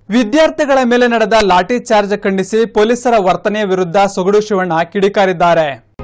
ವಿದ್ಯಾರ್ಥಿಗಳ ಮೇಲೆ ನಡೆದ ಲಾಠಿ ಚಾರ್ಜ್ ಖಂಡಿಸಿ ಪೊಲೀಸರ ವರ್ತನೆಯ ವಿರುದ್ಧ ಸೊಗಡು ಶಿವಣ್ಣ ಕಿಡಿಕಾರಿದ್ದಾರೆ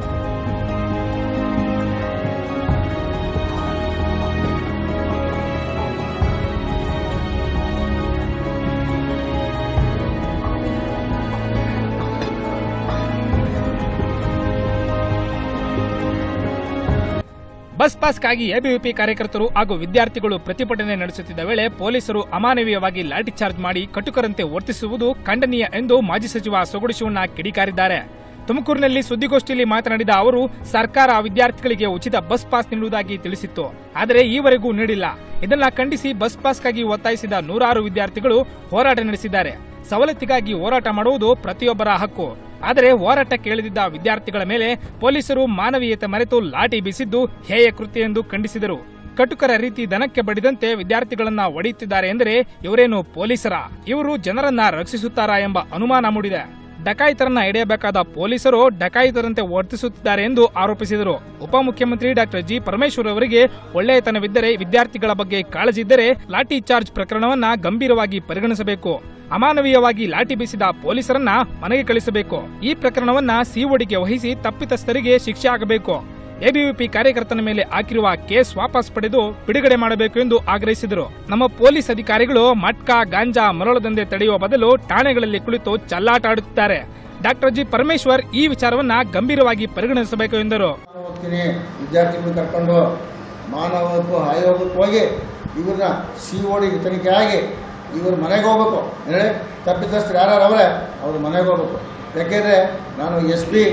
ಬಸ್ ಪಾಸ್ಗಾಗಿ ಎಬಿವಿಪಿ ಕಾರ್ಯಕರ್ತರು ಹಾಗೂ ವಿದ್ಯಾರ್ಥಿಗಳು ಪ್ರತಿಭಟನೆ ನಡೆಸುತ್ತಿದ್ದ ವೇಳೆ ಪೊಲೀಸರು ಅಮಾನವೀಯವಾಗಿ ಲಾಠಿ ಚಾರ್ಜ್ ಮಾಡಿ ಕಟುಕರಂತೆ ವರ್ತಿಸುವುದು ಖಂಡನೀಯ ಎಂದು ಮಾಜಿ ಸಚಿವ ಸೊಗಡು ಶಿವಣ್ಣ ಕಿಡಿಕಾರಿದ್ದಾರೆ ತುಮಕೂರಿನಲ್ಲಿ ಸುದ್ದಿಗೋಷ್ಠಿಯಲ್ಲಿ ಮಾತನಾಡಿದ ಅವರು ಸರ್ಕಾರ ವಿದ್ಯಾರ್ಥಿಗಳಿಗೆ ಉಚಿತ ಬಸ್ ಪಾಸ್ ನೀಡುವುದಾಗಿ ತಿಳಿಸಿತ್ತು ಆದರೆ ಈವರೆಗೂ ನೀಡಿಲ್ಲ ಇದನ್ನ ಖಂಡಿಸಿ ಬಸ್ ಪಾಸ್ಗಾಗಿ ಒತ್ತಾಯಿಸಿದ ನೂರಾರು ವಿದ್ಯಾರ್ಥಿಗಳು ಹೋರಾಟ ನಡೆಸಿದ್ದಾರೆ ಸವಲತ್ತಿಗಾಗಿ ಹೋರಾಟ ಮಾಡುವುದು ಪ್ರತಿಯೊಬ್ಬರ ಹಕ್ಕು ಆದರೆ ಹೋರಾಟಕ್ಕೆ ಇಳಿದಿದ್ದ ವಿದ್ಯಾರ್ಥಿಗಳ ಮೇಲೆ ಪೊಲೀಸರು ಮಾನವೀಯತೆ ಮರೆತು ಲಾಠಿ ಬೀಸಿದ್ದು ಹೇಯ ಕೃತ್ಯ ಎಂದು ಖಂಡಿಸಿದರು ಕಟುಕರ ರೀತಿ ದನಕ್ಕೆ ಬಡಿದಂತೆ ವಿದ್ಯಾರ್ಥಿಗಳನ್ನ ಒಡೆಯುತ್ತಿದ್ದಾರೆ ಎಂದರೆ ಇವರೇನು ಪೊಲೀಸರ ಇವರು ಜನರನ್ನ ರಕ್ಷಿಸುತ್ತಾರಾ ಎಂಬ ಅನುಮಾನ ಮೂಡಿದೆ ಡಕಾಯಿತರನ್ನ ಹಿಡಿಯಬೇಕಾದ ಪೊಲೀಸರು ಡಕಾಯಿತರಂತೆ ವರ್ತಿಸುತ್ತಿದ್ದಾರೆ ಎಂದು ಆರೋಪಿಸಿದರು ಉಪಮುಖ್ಯಮಂತ್ರಿ ಡಾಕ್ಟರ್ ಜಿ ಪರಮೇಶ್ವರ್ ಅವರಿಗೆ ಒಳ್ಳೆಯತನವಿದ್ದರೆ ವಿದ್ಯಾರ್ಥಿಗಳ ಬಗ್ಗೆ ಕಾಳಜಿ ಇದ್ದರೆ ಲಾಠಿ ಚಾರ್ಜ್ ಪ್ರಕರಣವನ್ನ ಗಂಭೀರವಾಗಿ ಪರಿಗಣಿಸಬೇಕು ಅಮಾನವೀಯವಾಗಿ ಲಾಠಿ ಬೀಸಿದ ಪೊಲೀಸರನ್ನ ಮನೆಗೆ ಕಳಿಸಬೇಕು ಈ ಪ್ರಕರಣವನ್ನ ಸಿಒಡಿಗೆ ವಹಿಸಿ ತಪ್ಪಿತಸ್ಥರಿಗೆ ಶಿಕ್ಷೆ ಆಗಬೇಕು ಎಬಿವಿಪಿ ಕಾರ್ಯಕರ್ತನ ಮೇಲೆ ಹಾಕಿರುವ ಕೇಸ್ ವಾಪಸ್ ಪಡೆದು ಬಿಡುಗಡೆ ಮಾಡಬೇಕು ಎಂದು ಆಗ್ರಹಿಸಿದರು ನಮ್ಮ ಪೊಲೀಸ್ ಅಧಿಕಾರಿಗಳು ಮಟ್ಕಾ ಗಾಂಜಾ ಮರಳು ದಂಧೆ ತಡೆಯುವ ಬದಲು ಠಾಣೆಗಳಲ್ಲಿ ಕುಳಿತು ಚಲ್ಲಾಟ ಆಡುತ್ತಿದ್ದಾರೆ ಡಾಕ್ಟರ್ ಜಿ ಪರಮೇಶ್ವರ್ ಈ ವಿಚಾರವನ್ನ ಗಂಭೀರವಾಗಿ ಪರಿಗಣಿಸಬೇಕು ಎಂದರು ಹೋಗ್ತೀನಿ ವಿದ್ಯಾರ್ಥಿಗಳು ಕರ್ಕೊಂಡು ಮಾನವ ಹಕ್ಕು ಆಯೋಗಕ್ಕೆ ಹೋಗಿ ಇವ್ರನ್ನ ಸಿ ಓಡಿ ತನಿಖೆ ಆಗಿ ಇವ್ರ ಮನೆಗೆ ಹೋಗ್ಬೇಕು ಹೇಳಿ ತಪ್ಪಿತಸ್ಥರು ಯಾರು ಅವರೇ ಅವ್ರ ಮನೆಗೆ ಹೋಗ್ಬೇಕು ಯಾಕೆಂದರೆ ನಾನು S P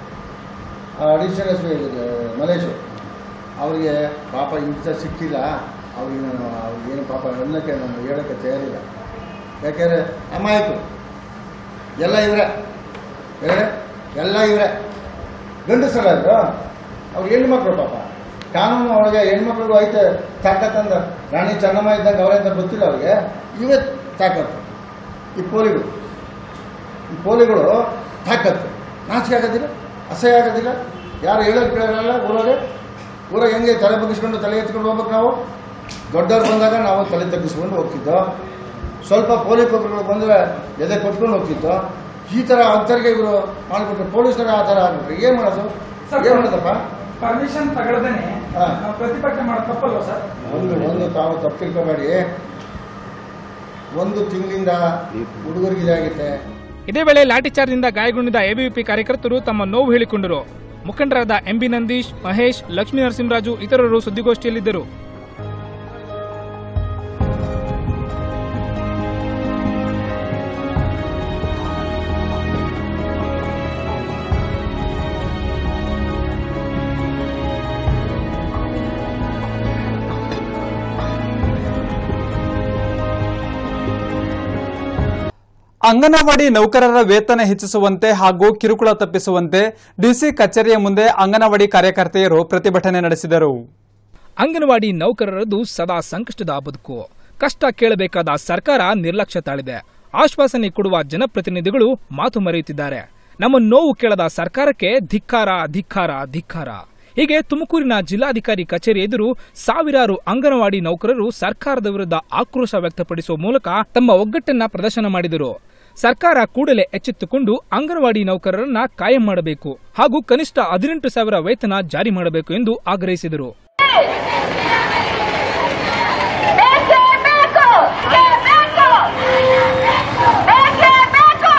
additional S P Malesh ಅವರಿಗೆ ಪಾಪ ಇಂಥ ಸಿಕ್ಕಿಲ್ಲ ಅವ್ರಿಗೆ ನಾನು ಅವ್ರಿಗೇನು ಪಾಪ ಅನ್ನೋಕ್ಕೆ ನಾನು ಹೇಳೋಕ್ಕೆ ತಯಾರಿಲ್ಲ ಯಾಕೆಂದರೆ ಅಮಾಯಕರು ಎಲ್ಲ ಇವರೇ ಹೇಳಿ ಎಲ್ಲ ಇವರೇ ಗಂಡಸರ ಇದ್ರು ಅವ್ರು ಹೆಣ್ಮಕ್ಳು ಪಾಪ ಕಾನೂನು ಒಳಗೆ ಹೆಣ್ಮಕ್ಳಿಗೂ ಐತೆ ತಾಕತ್ತಂದ ರಾಣಿ ಚೆನ್ನಮ್ಮ ಇದ್ದಂಗೆ ಅವರೇ ಅಂತ ಗೊತ್ತಿಲ್ಲ ಅವ್ರಿಗೆ ಇವೇ ತಾಕತ್ತು ಈ ಪೋಲಿಗಳು ಈ ಪೋಲಿಗಳು ತಾಕತ್ತು ನಾಚಿಕೆ ಆಗೋದಿಲ್ಲ ಅಸಹ್ಯ ಆಗೋದಿಲ್ಲ ಯಾರು ಹೇಳೋದು ಕೇಳಲ್ಲ ಊರಾಗೆ ಊರಾಗ ಹೆಂಗೆ ತಲೆ ಬಗ್ಗಿಸ್ಕೊಂಡು ತಲೆ ಎತ್ಕೊಂಡು ಹೋಗ್ಬೇಕು ನಾವು ದೊಡ್ಡವ್ರು ಬಂದಾಗ ನಾವು ತಲೆ ತಗ್ಗಿಸ್ಕೊಂಡು ಹೋಗ್ತಿದ್ದೋ ಸ್ವಲ್ಪ ಪೊಲೀಸ್ ಒಬ್ಬರುಗಳು ಬಂದರೆ ಎದೆ ಕೊಟ್ಕೊಂಡು ಹೋಗ್ತಿದ್ದೋ ಈ ಥರ ಅಂಥವ್ರಿಗೆ ಇವರು ಮಾಡಿಬಿಟ್ರೆ ಪೊಲೀಸರ ಆ ಥರ ಆಗ್ಬಿಟ್ರೆ ಏನು ಮಾಡೋದು ಏನು ಮಾಡೋದಪ್ಪ ಪರ್ಮಿಷನ್ ತಗೊಳ್ದೇನೆ ಹಾ. ನಾವು ಪ್ರತಿಭಟನೆ ಮಾಡೋದು ತಪ್ಪಲ್ವಾ ಸರ್ ಒಂದು ಒಂದು ತಾವು ತಪ್ಪು ತಿಳ್ಕೊಬೇಡಿ ಒಂದು ತಿಂಗಳಿಂದ ಹುಡುಗರಿಗೆ ಇದಾಗುತ್ತೆ ಇದೇ ವೇಳೆ ಲಾಠಿ ಚಾರ್ಜ್ನಿಂದ ಗಾಯಗೊಂಡಿದ್ದ ಎಬಿವಿಪಿ ಕಾರ್ಯಕರ್ತರು ತಮ್ಮ ನೋವು ಹೇಳಿಕೊಂಡರು ಮುಖಂಡರಾದ ಎಂಬಿ ನಂದೀಶ್ ಮಹೇಶ್ ಲಕ್ಷ್ಮೀ ನರಸಿಂಹರಾಜು ಇತರರು ಸುದ್ದಿಗೋಷ್ಠಿಯಲ್ಲಿದ್ದರು ಅಂಗನವಾಡಿ ನೌಕರರ ವೇತನ ಹೆಚ್ಚಿಸುವಂತೆ ಹಾಗೂ ಕಿರುಕುಳ ತಪ್ಪಿಸುವಂತೆ ಡಿಸಿ ಕಚೇರಿಯ ಮುಂದೆ ಅಂಗನವಾಡಿ ಕಾರ್ಯಕರ್ತೆಯರು ಪ್ರತಿಭಟನೆ ನಡೆಸಿದರು ಅಂಗನವಾಡಿ ನೌಕರರದು ಸದಾ ಸಂಕಷ್ಟದ ಬದುಕು ಕಷ್ಟ ಕೇಳಬೇಕಾದ ಸರ್ಕಾರ ನಿರ್ಲಕ್ಷ್ಯ ತಾಳಿದೆ ಆಶ್ವಾಸನೆ ಕೊಡುವ ಜನಪ್ರತಿನಿಧಿಗಳು ಮಾತು ಮರೆಯುತ್ತಿದ್ದಾರೆ ನಮ್ಮ ನೋವು ಕೇಳದ ಸರ್ಕಾರಕ್ಕೆ ಧಿಕ್ಕಾರ ಧಿಕ್ಕಾರ ಧಿಕ್ಕಾರ ಹೀಗೆ ತುಮಕೂರಿನ ಜಿಲ್ಲಾಧಿಕಾರಿ ಕಚೇರಿ ಎದುರು ಸಾವಿರಾರು ಅಂಗನವಾಡಿ ನೌಕರರು ಸರ್ಕಾರದ ವಿರುದ್ಧ ಆಕ್ರೋಶ ವ್ಯಕ್ತಪಡಿಸುವ ಮೂಲಕ ತಮ್ಮ ಒಗ್ಗಟ್ಟನ್ನ ಪ್ರದರ್ಶನ ಮಾಡಿದರು ಸರ್ಕಾರ ಕೂಡಲೇ ಎಚ್ಚೆತ್ತುಕೊಂಡು ಅಂಗನವಾಡಿ ನೌಕರರನ್ನ ಕಾಯಂ ಮಾಡಬೇಕು ಹಾಗೂ ಕನಿಷ್ಠ ಹದಿನೆಂಟು ಸಾವಿರ ವೇತನ ಜಾರಿ ಮಾಡಬೇಕು ಎಂದು ಆಗ್ರಹಿಸಿದರು Bekke Beko! Beko! Bekke Beko!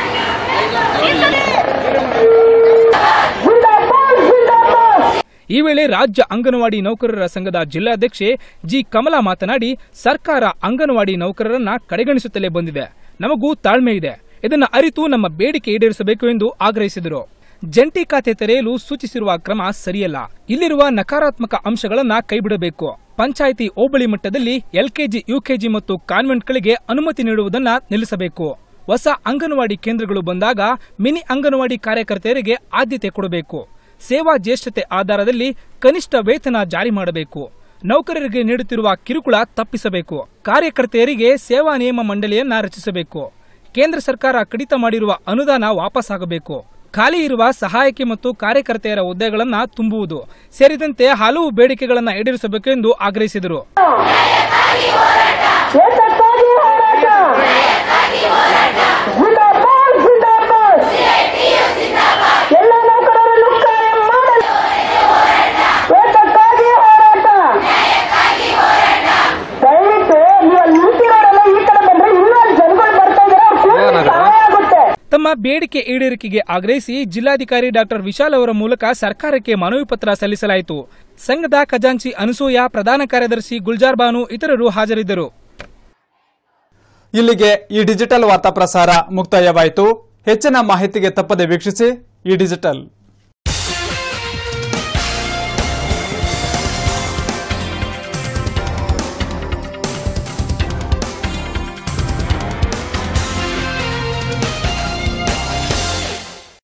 ಈ ವೇಳೆ ರಾಜ್ಯ ಅಂಗನವಾಡಿ ನೌಕರರ ಸಂಘದ ಜಿಲ್ಲಾಧ್ಯಕ್ಷೆ ಜಿ ಕಮಲಾ ಮಾತನಾಡಿ ಸರ್ಕಾರ ಅಂಗನವಾಡಿ ನೌಕರರನ್ನ ಕಡೆಗಣಿಸುತ್ತಲೇ ಬಂದಿದೆ ನಮಗೂ ತಾಳ್ಮೆ ಇದೆ ಇದನ್ನ ಅರಿತು ನಮ್ಮ ಬೇಡಿಕೆ ಈಡೇರಿಸಬೇಕು ಎಂದು ಆಗ್ರಹಿಸಿದರು ಜಂಟಿ ಖಾತೆ ತೆರೆಯಲು ಸೂಚಿಸಿರುವ ಕ್ರಮ ಸರಿಯಲ್ಲ ಇಲ್ಲಿರುವ ನಕಾರಾತ್ಮಕ ಅಂಶಗಳನ್ನ ಕೈಬಿಡಬೇಕು ಪಂಚಾಯಿತಿ ಹೋಬಳಿ ಮಟ್ಟದಲ್ಲಿ ಎಲ್ಕೆಜಿ ಯುಕೆಜಿ ಮತ್ತು ಕಾನ್ವೆಂಟ್ಗಳಿಗೆ ಅನುಮತಿ ನೀಡುವುದನ್ನ ನಿಲ್ಲಿಸಬೇಕು ಹೊಸ ಅಂಗನವಾಡಿ ಕೇಂದ್ರಗಳು ಬಂದಾಗ ಮಿನಿ ಅಂಗನವಾಡಿ ಕಾರ್ಯಕರ್ತೆಯರಿಗೆ ಆದ್ಯತೆ ಕೊಡಬೇಕು ಸೇವಾ ಜ್ಯೇಷ್ಠತೆ ಆಧಾರದಲ್ಲಿ ಕನಿಷ್ಠ ವೇತನ ಜಾರಿ ಮಾಡಬೇಕು ನೌಕರರಿಗೆ ನೀಡುತ್ತಿರುವ ಕಿರುಕುಳ ತಪ್ಪಿಸಬೇಕು ಕಾರ್ಯಕರ್ತೆಯರಿಗೆ ಸೇವಾ ನಿಯಮ ಮಂಡಳಿಯನ್ನ ರಚಿಸಬೇಕು ಕೇಂದ್ರ ಸರ್ಕಾರ ಕಡಿತ ಮಾಡಿರುವ ಅನುದಾನ ವಾಪಸ್ಸಾಗಬೇಕು ಖಾಲಿ ಇರುವ ಸಹಾಯಕಿ ಮತ್ತು ಕಾರ್ಯಕರ್ತೆಯರ ಹುದ್ದೆಗಳನ್ನ ತುಂಬುವುದು ಸೇರಿದಂತೆ ಹಲವು ಬೇಡಿಕೆಗಳನ್ನು ಈಡೇರಿಸಬೇಕು ಎಂದು ಆಗ್ರಹಿಸಿದರು ಏತಕ್ಕಾಗಿ ಹೋರಾಟ ಬೇಡಿಕೆ ಈಡೇರಿಕೆಗೆ ಆಗ್ರಹಿಸಿ ಜಿಲ್ಲಾಧಿಕಾರಿ ಡಾಕ್ಟರ್ ವಿಶಾಲ್ ಅವರ ಮೂಲಕ ಸರ್ಕಾರಕ್ಕೆ ಮನವಿ ಪತ್ರ ಸಲ್ಲಿಸಲಾಯಿತು ಸಂಘದ ಖಜಾಂಚಿ ಅನಸೂಯ ಪ್ರಧಾನ ಕಾರ್ಯದರ್ಶಿ ಗುಲ್ಜಾರ್ ಬಾನು ಇತರರು ಹಾಜರಿದ್ದರು ಇಲ್ಲಿಗೆ ಈ ಡಿಜಿಟಲ್ ವಾರ್ತಾ ಪ್ರಸಾರ ಮುಕ್ತಾಯವಾಯಿತು ಹೆಚ್ಚಿನ ಮಾಹಿತಿಗೆ ತಪ್ಪದೆ ವೀಕ್ಷಿಸಿ ಈ ಡಿಜಿಟಲ್